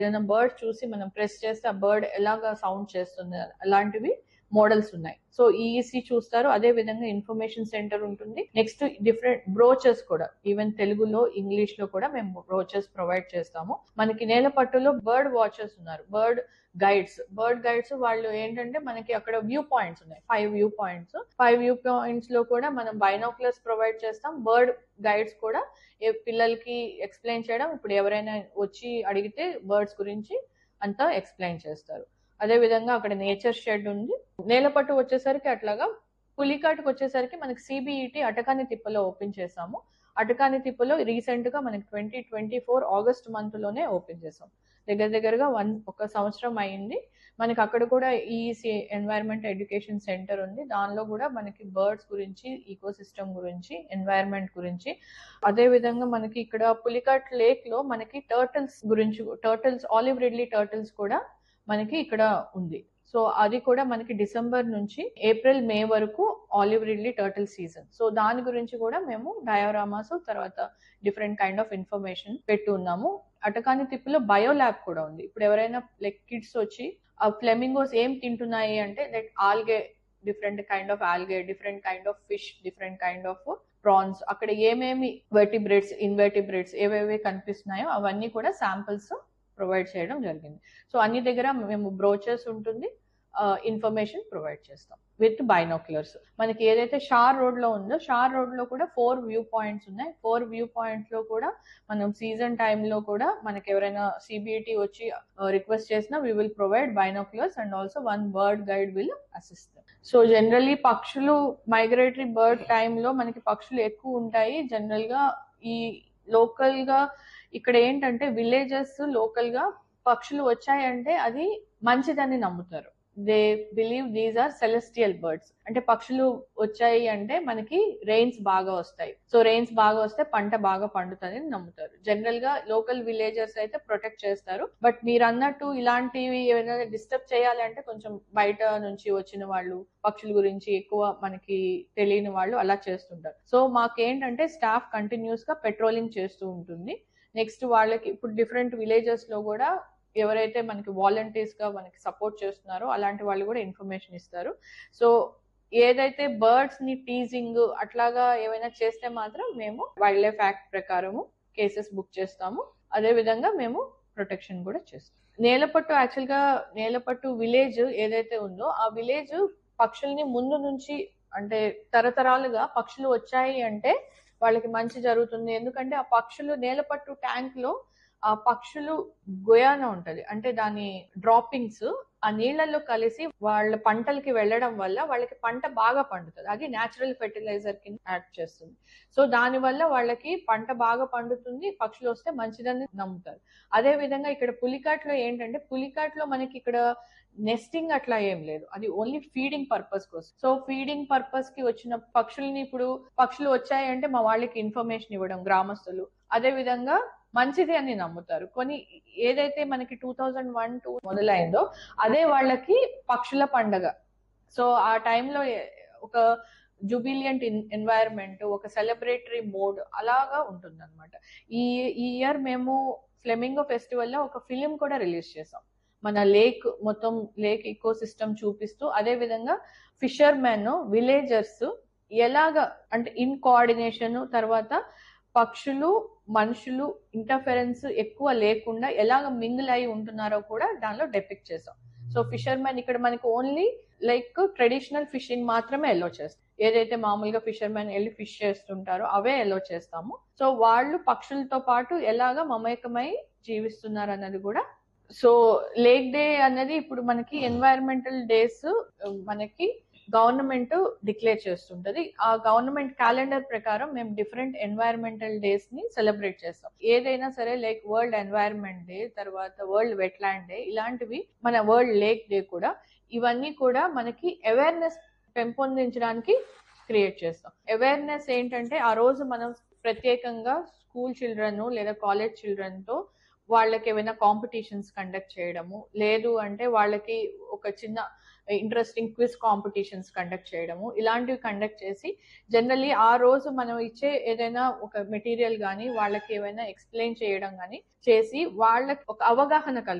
ఏదైనా బర్డ్ చూసి మనం ప్రెస్ చేస్తే ఆ బర్డ్ ఎలాగా సౌండ్ చేస్తుంది అలాంటివి మోడల్స్ ఉన్నాయి సో ఈఈసి చూస్తారు అదే విధంగా ఇన్ఫర్మేషన్ సెంటర్ ఉంటుంది నెక్స్ట్ డిఫరెంట్ బ్రోచెస్ కూడా ఈవెన్ తెలుగులో ఇంగ్లీష్ లో కూడా మేము బ్రోచెస్ ప్రొవైడ్ చేస్తాము మనకి నేల పట్టులో బర్డ్ వాచెస్ ఉన్నారు బర్డ్ గైడ్స్ బర్డ్ గైడ్స్ వాళ్ళు ఏంటంటే మనకి అక్కడ వ్యూ పాయింట్స్ ఉన్నాయి five view points five view points లో కూడా మనం బైనోక్లర్స్ ప్రొవైడ్ చేస్తాం బర్డ్ గైడ్స్ కూడా ఏ పిల్లలకి ఎక్స్ప్లెయిన్ చేయడం ఇప్పుడు ఎవరైనా వచ్చి అడిగితే బర్డ్స్ గురించి అంతా ఎక్స్ప్లెయిన్ చేస్తారు అదే విధంగా అక్కడ నేచర్ షెడ్ ఉంది నేలపట్టు వచ్చేసరికి అట్లాగా పులికాటుకు వచ్చేసరికి మనకి సిబిఈటి అటకాని తిప్పలో ఓపెన్ చేసాము అటకాని తిప్పలో రీసెంట్ గా మనకి twenty twenty four August month లోనే ఓపెన్ చేసాం దగ్గర దగ్గరగా వన్ ఒక సంవత్సరం అయింది మనకి అక్కడ కూడా ఈసీ ఎన్వైరన్మెంట్ ఎడ్యుకేషన్ సెంటర్ ఉంది దానిలో కూడా మనకి బర్డ్స్ గురించి ఈకో సిస్టమ్ గురించి ఎన్వైరన్మెంట్ గురించి అదే విధంగా మనకి ఇక్కడ పులికాట్ లేక్ లో మనకి టర్టిల్స్ గురించి టర్టిల్స్ ఆలివ్ రిడ్లీ టర్టిల్స్ కూడా మనకి ఇక్కడ ఉంది సో అది కూడా మనకి డిసెంబర్ నుంచి ఏప్రిల్ మే వరకు olive ridley turtle season so దాని గురించి కూడా మేము డయోరామాస్ తర్వాత డిఫరెంట్ కైండ్ ఆఫ్ ఇన్ఫర్మేషన్ పెట్టి ఉన్నాము అటకాని తిప్పులో బయో ల్యాబ్ కూడా ఉంది ఇప్పుడు ఎవరైనా లైక్ కిడ్స్ వచ్చి ఆ ఫ్లెమింగోస్ ఏం తింటున్నాయి అంటే like algae different kind of algae different kind of fish different kind of prawns అక్కడ ఏమేమి వెర్టిబ్రేట్స్ ఇన్వెర్టిబ్రేట్స్ ఏవేవి కనిపిస్తున్నాయో అవన్నీ కూడా శాంపిల్స్ ప్రొవైడ్ చేయడం జరిగింది సో అన్ని దగ్గర మేము బ్రోచర్స్ ఉంటుంది ఇన్ఫర్మేషన్ ప్రొవైడ్ చేస్తాం విత్ బైనోక్యులర్స్ మనకి ఏదైతే షార్ రోడ్ లో ఉందో షార్ రోడ్ లో కూడా ఫోర్ వ్యూ పాయింట్స్ ఉన్నాయి ఫోర్ వ్యూ పాయింట్స్ లో కూడా మనం సీజన్ టైంలో కూడా మనకి ఎవరైనా సిబిఐటి వచ్చి రిక్వెస్ట్ చేసినా we will provide binoculars and also one bird guide will assist so generally పక్షులు మైగ్రేటరీ బర్డ్ టైంలో మనకి పక్షులు ఎక్కువ ఉంటాయి జనరల్ గా ఈ లోకల్ గా ఇక్కడ ఏంటంటే విలేజెస్ లోకల్ గా పక్షులు వచ్చాయంటే అది మంచిదని నమ్ముతారు they believe these are celestial birds అంటే పక్షులు వచ్చాయి అంటే మనకి రెయిన్స్ బాగా వస్తాయి సో రెయిన్స్ బాగా వస్తే పంట బాగా పండుతుంది అని నమ్ముతారు జనరల్ గా లోకల్ విలేజర్స్ అయితే ప్రొటెక్ట్ చేస్తారు బట్ మీరు అన్నట్టు ఇలాంటివి ఏమైనా డిస్టర్బ్ చేయాలంటే కొంచెం బయట నుంచి వచ్చిన వాళ్ళు పక్షుల గురించి ఎక్కువ మనకి తెలియని వాళ్ళు అలా చేస్తుంటారు సో మాకేంటంటే స్టాఫ్ కంటిన్యూస్ గా పెట్రోలింగ్ చేస్తూ ఉంటుంది నెక్స్ట్ వాళ్ళకి ఇప్పుడు డిఫరెంట్ విలేజెస్ లో కూడా ఎవరైతే మనకి వాలంటీర్స్ గా మనకి సపోర్ట్ చేస్తున్నారో అలాంటి వాళ్ళు కూడా ఇన్ఫర్మేషన్ ఇస్తారు సో ఏదైతే బర్డ్స్ ని టీజింగ్ అట్లాగా ఏమైనా చేస్తే మాత్రం మేము వైల్డ్ లైఫ్ యాక్ట్ ప్రకారము కేసెస్ బుక్ చేస్తాము అదే విధంగా మేము ప్రొటెక్షన్ కూడా చేస్తాం నేలపట్టు యాక్చువల్ గా నేలపట్టు విలేజ్ ఏదైతే ఉందో ఆ విలేజ్ పక్షుల్ని ముందు నుంచి అంటే తరతరాలుగా పక్షులు వచ్చాయి అంటే వాళ్ళకి మంచి జరుగుతుంది ఎందుకంటే ఆ పక్షులు నేలపట్టు ట్యాంక్ లో ఆ పక్షులు గొయాన ఉంటది అంటే దాని డ్రాపింగ్స్ ఆ నీళ్లలో కలిసి వాళ్ళ పంటలకి వెళ్ళడం వల్ల వాళ్ళకి పంట బాగా పండుతుంది అది నేచురల్ ఫెర్టిలైజర్ కింద యాడ్ చేస్తుంది సో దాని వల్ల వాళ్ళకి పంట బాగా పండుతుంది పక్షులు వస్తే మంచిదని నమ్ముతారు అదే విధంగా ఇక్కడ పులికాట్లో ఏంటంటే పులికాట్లో మనకి ఇక్కడ నెస్టింగ్ అట్లా ఏం లేదు అది ఓన్లీ ఫీడింగ్ పర్పస్ కోసం సో ఫీడింగ్ పర్పస్ కి వచ్చిన పక్షుల్ని ఇప్పుడు పక్షులు వచ్చాయంటే మా వాళ్ళకి ఇన్ఫర్మేషన్ ఇవ్వడం గ్రామస్తులు అదే విధంగా మంచిది అని నమ్ముతారు కొన్ని ఏదైతే మనకి టూ థౌజండ్ వన్ టూ మొదలైందో అదే వాళ్ళకి పక్షుల పండగ సో ఆ టైంలో ఒక జూబిలియంట్ ఎన్వైరన్మెంట్ ఒక సెలబ్రేటరీ మోడ్ అలాగా ఉంటుంది అనమాట ఈ ఈ ఇయర్ మేము ఫ్లెమింగో ఫెస్టివల్ లో ఒక ఫిలిం కూడా రిలీజ్ చేసాం మన లేక్ మొత్తం లేక్ ఈకో సిస్టమ్ చూపిస్తూ అదే విధంగా ఫిషర్ మెన్ విలేజర్స్ ఎలాగ అంటే ఇన్ కోఆర్డినేషన్ తర్వాత పక్షులు మనుషులు ఇంటర్ఫెరెన్స్ ఎక్కువ లేకుండా ఎలాగ మింగిల్ అయి ఉంటున్నారో కూడా దానిలో డెపిక్ట్ చేసాం సో ఫిషర్ మ్యాన్ ఇక్కడ మనకి ఓన్లీ లైక్ ట్రెడిషనల్ ఫిషింగ్ మాత్రమే ఎల్లో చేస్తాం ఏదైతే మామూలుగా ఫిషర్ మ్యాన్ వెళ్ళి ఫిష్ చేస్తుంటారో అవే ఎల్లో చేస్తాము సో వాళ్ళు పక్షులతో పాటు ఎలాగ మమేకమై జీవిస్తున్నారు అన్నది కూడా సో లేక్ డే అన్నది ఇప్పుడు మనకి ఎన్వైరన్మెంటల్ డేస్ మనకి గవర్నమెంట్ డిక్లేర్ చేస్తుంటది ఆ గవర్నమెంట్ క్యాలెండర్ ప్రకారం మేము డిఫరెంట్ ఎన్వైరన్మెంటల్ డేస్ ని సెలబ్రేట్ చేస్తాం ఏదైనా సరే లైక్ వరల్డ్ ఎన్వైరన్మెంట్ డే తర్వాత వరల్డ్ వెట్లాండ్ డే ఇలాంటివి మన వరల్డ్ లేక్ డే కూడా ఇవన్నీ కూడా మనకి అవేర్నెస్ పెంపొందించడానికి క్రియేట్ చేస్తాం అవేర్నెస్ ఏంటంటే ఆ రోజు మనం ప్రత్యేకంగా స్కూల్ చిల్డ్రన్ లేదా కాలేజ్ చిల్డ్రన్ తో వాళ్ళకి ఏమైనా కాంపిటీషన్స్ కండక్ట్ చేయడము లేదు అంటే వాళ్ళకి ఒక చిన్న ఇంట్రెస్టింగ్ క్విజ్ కాంపిటీషన్స్ కండక్ట్ చేయడము ఇలాంటివి కండక్ట్ చేసి జనరల్లీ ఆ రోజు మనం ఇచ్చే ఏదైనా ఒక మెటీరియల్ కానీ వాళ్ళకి ఏమైనా ఎక్స్ప్లెయిన్ చేయడం కానీ చేసి వాళ్ళకి ఒక అవగాహన కల్పి